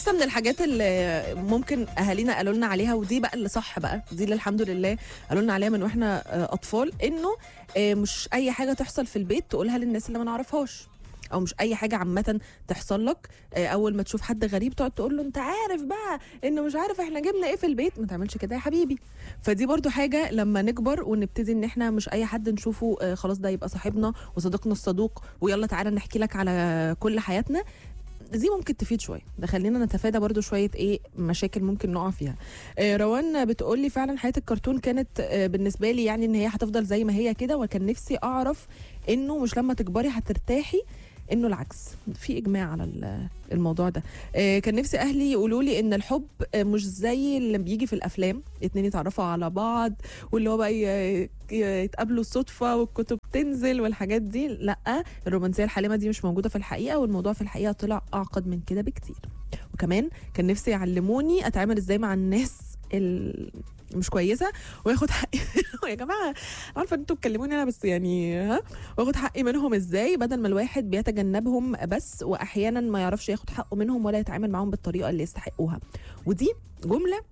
حاسه من الحاجات اللي ممكن اهالينا قالوا لنا عليها ودي بقى اللي صح بقى دي اللي الحمد لله قالوا لنا عليها من واحنا آه، اطفال انه آه، مش اي حاجه تحصل في البيت تقولها للناس اللي ما نعرفهاش او مش اي حاجه عامه تحصل لك آه، اول ما تشوف حد غريب تقعد تقول له انت عارف بقى انه مش عارف احنا جبنا ايه في البيت ما تعملش كده يا حبيبي فدي برضو حاجه لما نكبر ونبتدي ان احنا مش اي حد نشوفه آه، خلاص ده يبقى صاحبنا وصديقنا الصدوق ويلا تعالى نحكي لك على كل حياتنا دي ممكن تفيد شويه ده خلينا نتفادى برضو شويه ايه مشاكل ممكن نقع فيها آه، روان بتقول لي فعلا حياه الكرتون كانت آه، بالنسبه لي يعني ان هي هتفضل زي ما هي كده وكان نفسي اعرف انه مش لما تكبري هترتاحي انه العكس في اجماع على ال- الموضوع ده آه، كان نفسي اهلي يقولوا لي ان الحب آه، مش زي اللي بيجي في الافلام اتنين يتعرفوا على بعض واللي هو بقى ي- ي- يتقابلوا صدفه والكتب تنزل والحاجات دي لا الرومانسيه الحالمه دي مش موجوده في الحقيقه والموضوع في الحقيقه طلع اعقد من كده بكتير وكمان كان نفسي يعلموني اتعامل ازاي مع الناس ال- مش كويسه وياخد حقي يا جماعه عارفه انتوا بتكلموني انا بس يعني ها واخد حقي منهم ازاي بدل ما الواحد بيتجنبهم بس واحيانا ما يعرفش ياخد حقه منهم ولا يتعامل معاهم بالطريقه اللي يستحقوها ودي جمله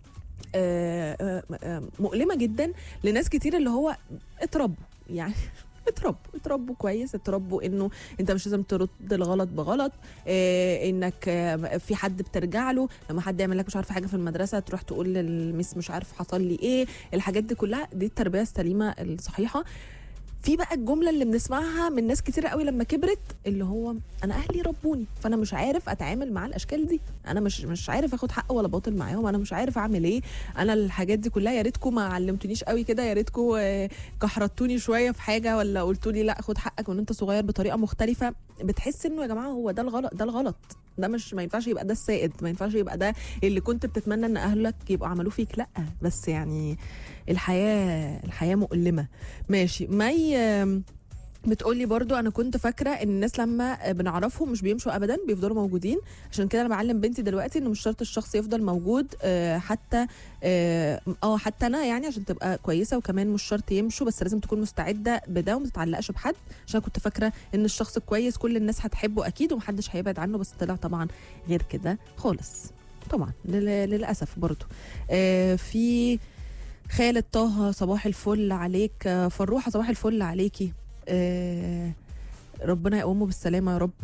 آه، آه، آه، مؤلمه جدا لناس كتير اللي هو اتربوا يعني اتربوا اتربوا كويس اتربوا انه انت مش لازم ترد الغلط بغلط اه انك اه في حد بترجع له لما حد يعمل لك مش عارفه حاجه في المدرسه تروح تقول للميس مش عارف حصل لي ايه الحاجات دي كلها دي التربيه السليمه الصحيحه في بقى الجمله اللي بنسمعها من ناس كتير قوي لما كبرت اللي هو انا اهلي ربوني فانا مش عارف اتعامل مع الاشكال دي انا مش مش عارف اخد حق ولا باطل معاهم انا مش عارف اعمل ايه انا الحاجات دي كلها يا ريتكم ما علمتونيش قوي كده يا ريتكم آه، كحرتوني شويه في حاجه ولا قلتوا لي لا خد حقك وان انت صغير بطريقه مختلفه بتحس انه يا جماعه هو ده الغلط ده الغلط ده مش ما ينفعش يبقى ده السائد ما ينفعش يبقى ده اللي كنت بتتمنى ان اهلك يبقوا عملوه فيك لا بس يعني الحياه الحياه مؤلمه ماشي مي آم، بتقولي برضو انا كنت فاكره ان الناس لما بنعرفهم مش بيمشوا ابدا بيفضلوا موجودين عشان كده انا بعلم بنتي دلوقتي ان مش شرط الشخص يفضل موجود آه، حتى اه آه، حتى انا يعني عشان تبقى كويسه وكمان مش شرط يمشوا بس لازم تكون مستعده بده وما تتعلقش بحد عشان كنت فاكره ان الشخص الكويس كل الناس هتحبه اكيد ومحدش هيبعد عنه بس طلع طبعا غير كده خالص طبعا لل- للاسف برضو آه، في خالد طه صباح الفل عليك آه، فروحه صباح الفل عليكي آه، ربنا يقومه بالسلامه يا رب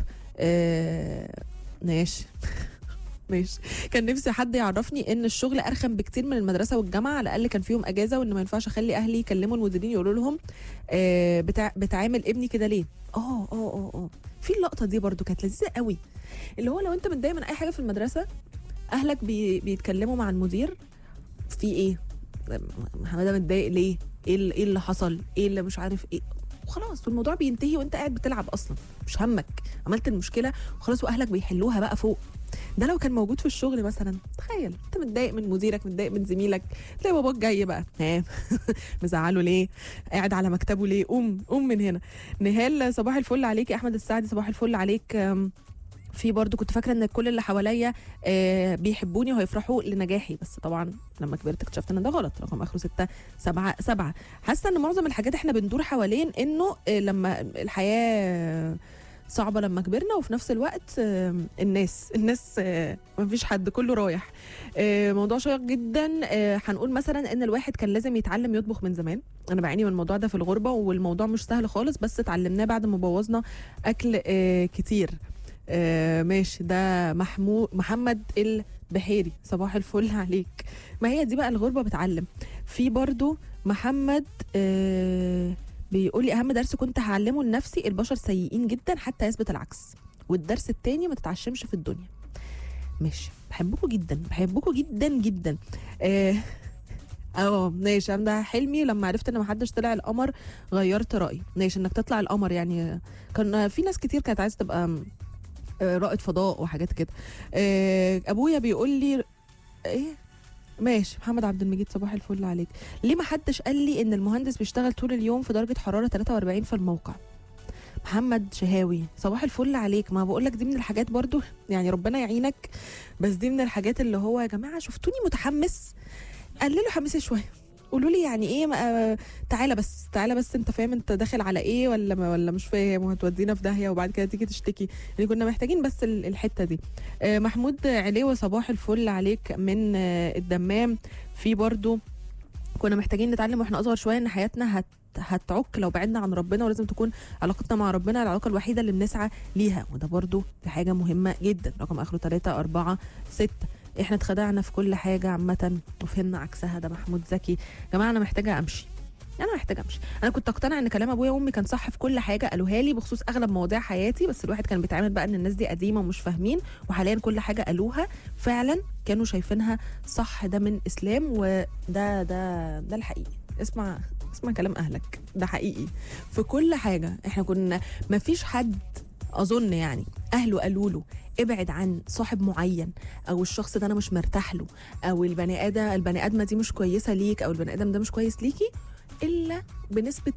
آه، ماشي ماشي كان نفسي حد يعرفني ان الشغل ارخم بكتير من المدرسه والجامعه على الاقل كان فيهم اجازه وان ما ينفعش اخلي اهلي يكلموا المديرين يقولوا لهم آه، بتاع بتعامل ابني كده ليه اه اه اه اه في اللقطه دي برضو كانت لذيذه قوي اللي هو لو انت متضايق من اي حاجه في المدرسه اهلك بي بيتكلموا مع المدير في ايه حماده متضايق ليه ايه اللي, ايه اللي حصل ايه اللي مش عارف ايه وخلاص والموضوع بينتهي وانت قاعد بتلعب اصلا مش همك عملت المشكله وخلاص واهلك بيحلوها بقى فوق ده لو كان موجود في الشغل مثلا تخيل انت متضايق من مديرك متضايق من زميلك تلاقي باباك جاي بقى ها مزعله ليه قاعد على مكتبه ليه قوم قوم من هنا نهال صباح الفل عليك يا احمد السعدي صباح الفل عليك أم، في برضو كنت فاكره ان كل اللي حواليا آه، بيحبوني وهيفرحوا لنجاحي بس طبعا لما كبرت اكتشفت ان ده غلط رقم اخره ستة سبعة سبعة حاسه ان معظم الحاجات احنا بندور حوالين انه آه، لما الحياه صعبة لما كبرنا وفي نفس الوقت آه، الناس الناس آه، مفيش حد كله رايح آه، موضوع شيق جدا آه، هنقول مثلا ان الواحد كان لازم يتعلم يطبخ من زمان انا بعاني من الموضوع ده في الغربة والموضوع مش سهل خالص بس اتعلمناه بعد ما بوظنا اكل آه، كتير آه، ماشي ده محمود محمد البحيري صباح الفل عليك ما هي دي بقى الغربة بتعلم في برضو محمد آه بيقول لي اهم درس كنت هعلمه لنفسي البشر سيئين جدا حتى يثبت العكس والدرس التاني ما تتعشمش في الدنيا ماشي بحبكم جدا بحبكم جدا جدا اه اه ماشي انا ده حلمي لما عرفت ان محدش طلع القمر غيرت رايي ماشي انك تطلع القمر يعني كان في ناس كتير كانت عايزه تبقى آه، رائد فضاء وحاجات كده آه، ابويا بيقول لي ايه ماشي محمد عبد المجيد صباح الفل عليك ليه ما حدش قال لي ان المهندس بيشتغل طول اليوم في درجه حراره 43 في الموقع محمد شهاوي صباح الفل عليك ما بقول لك دي من الحاجات برضو يعني ربنا يعينك بس دي من الحاجات اللي هو يا جماعه شفتوني متحمس قللوا حماسي شويه قولوا لي يعني ايه ما- تعالى بس تعالى بس انت فاهم انت داخل على ايه ولا ما ولا مش فاهم وهتودينا في داهيه وبعد كده تيجي تشتكي يعني كنا محتاجين بس ال- الحته دي آه، محمود عليوه صباح الفل عليك من آه، الدمام في برضو كنا محتاجين نتعلم واحنا اصغر شويه ان حياتنا هت هتعك لو بعدنا عن ربنا ولازم تكون علاقتنا مع ربنا العلاقه الوحيده اللي بنسعى ليها وده برضو دي حاجه مهمه جدا رقم اخره 3 4 6 احنا اتخدعنا في كل حاجه عامه وفهمنا عكسها ده محمود زكي يا جماعه انا محتاجه امشي انا محتاجه امشي انا كنت اقتنع ان كلام ابويا وامي كان صح في كل حاجه قالوها لي بخصوص اغلب مواضيع حياتي بس الواحد كان بيتعامل بقى ان الناس دي قديمه ومش فاهمين وحاليا كل حاجه قالوها فعلا كانوا شايفينها صح ده من اسلام وده ده ده الحقيقي اسمع اسمع كلام اهلك ده حقيقي في كل حاجه احنا كنا ما فيش حد اظن يعني اهله قالوا له ابعد عن صاحب معين او الشخص ده انا مش مرتاح له او البني ادم البني ادمه دي مش كويسه ليك او البني ادم ده مش كويس ليكي الا بنسبه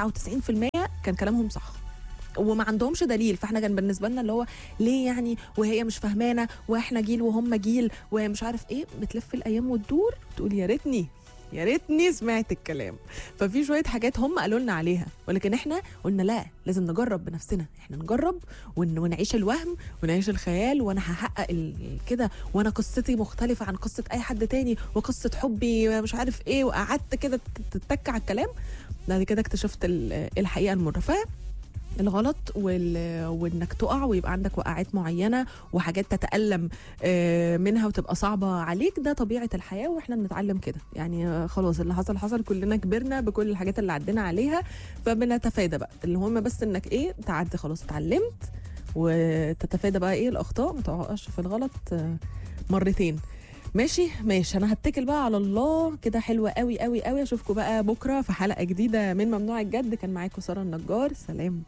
99% كان كلامهم صح وما عندهمش دليل فاحنا كان بالنسبه لنا اللي هو ليه يعني وهي مش فاهمانا واحنا جيل وهم جيل ومش عارف ايه بتلف الايام وتدور تقول يا ريتني يا ريتني سمعت الكلام ففي شويه حاجات هم قالوا لنا عليها ولكن احنا قلنا لا لازم نجرب بنفسنا احنا نجرب ون- ونعيش الوهم ونعيش الخيال وانا هحقق ال- كده وانا قصتي مختلفه عن قصه اي حد تاني وقصه حبي مش عارف ايه وقعدت كده تتك على الكلام بعد كده اكتشفت ال- الحقيقه المره ف الغلط وال... وانك تقع ويبقى عندك وقعات معينه وحاجات تتالم آه، منها وتبقى صعبه عليك ده طبيعه الحياه واحنا بنتعلم كده يعني آه، خلاص اللي حصل حصل كلنا كبرنا بكل الحاجات اللي عدينا عليها فبنتفادى بقى المهم بس انك ايه تعدي خلاص اتعلمت وتتفادى بقى ايه الاخطاء ما تقعش في الغلط آه، مرتين ماشي ماشي انا هتكل بقى على الله كده حلوه قوي قوي قوي اشوفكم بقى بكره في حلقه جديده من ممنوع الجد كان معاكم ساره النجار سلام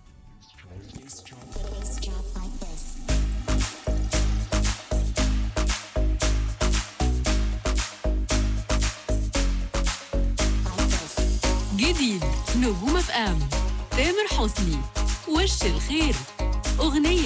جديد نجوم اف ام تامر حسني وش الخير اغنيه